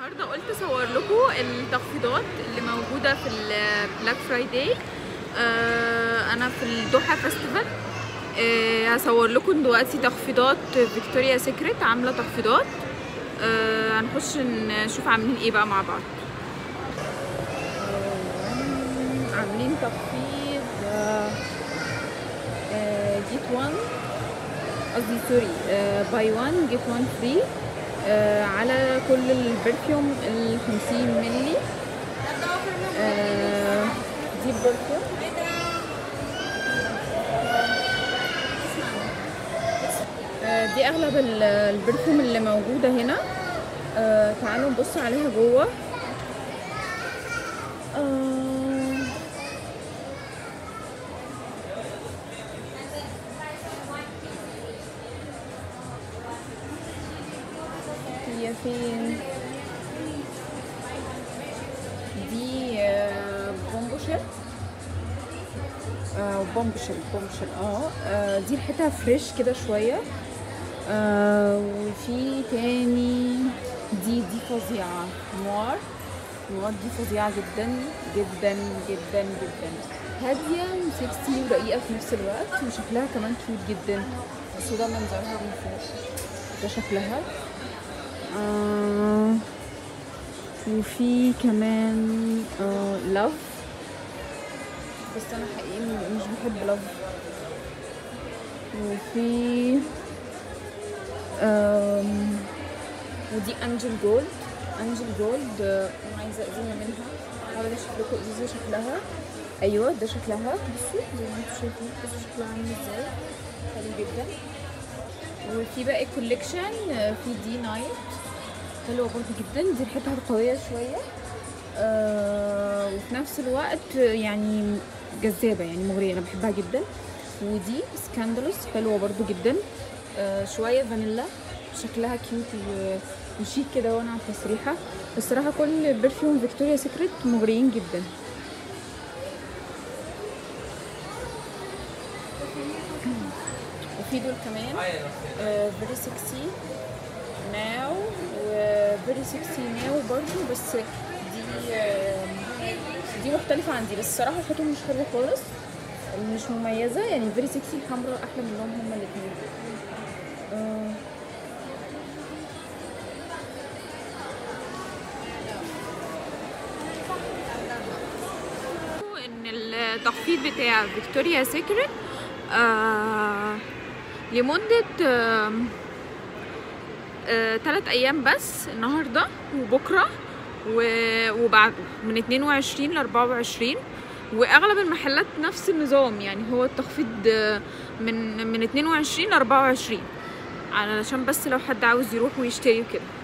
النهارده قلت اصور لكم التخفيضات اللي موجوده في البلاك فرايداي انا في الدوحه فيستيفال آه، هصور لكم دلوقتي تخفيضات فيكتوريا سيكريت عامله تخفيضات آه، هنخش نشوف عاملين ايه بقى مع بعض آه، عاملين تخفيض جيت 1 قصدي سوري باي 1 جيت 1 فري على كل البرفيوم ال 50 ملي آه، دي برفيوم آه، دي اغلب ال- البرفيوم اللي موجوده هنا آه، تعالوا نبص عليها جوه آه، هي فين دي آه، بومبوشل آه بومبشل بومبشل اه آه، دي ريحتها فريش كده شويه آه وفي تاني دي دي فظيعه نوار نوار دي فظيعه جدا جدا جدا جدا هاديه وسكسي ورقيقه في نفس الوقت وشكلها كمان كيوت جدا بس ده منظرها من فوق ده شكلها آه وفي كمان آه لاف بس انا حقيقي مش بحب لاف وفي آم، ودي انجل جولد انجل جولد آه، انا عايزه ازينه منها هحاول اشوف لكم ازازه شكلها ايوه ده شكلها بصوا زي ما انتم شايفين بصوا شكلها عامل ازاي حلو جدا وفي باقي كوليكشن آه، في دي نايت حلوه برضه جدا دي ريحتها قويه شويه آه وفي نفس الوقت يعني جذابه يعني مغريه انا بحبها جدا ودي سكاندلوس حلوه برضو جدا آه شويه فانيلا شكلها كيوت و- وشيك كده وانا على التسريحه الصراحه كل برفيوم فيكتوريا سيكريت مغريين جدا وفي دول كمان فيري سكسي ناو وفيري سكسي ناو برضو بس دي آه، دي مختلفة عن دي بس الصراحة ريحتهم مش حلوة خالص مش مميزة يعني فيري سكسي الحمراء أحلى منهم هما الاتنين آه. ان التخفيض بتاع فيكتوريا سيكريت آه لمدة آه آه، تلات ايام بس النهارده وبكره و- وبعده من 22 ل 24 واغلب المحلات نفس النظام يعني هو التخفيض آه، من من 22 ل 24 علشان بس لو حد عاوز يروح ويشتري وكده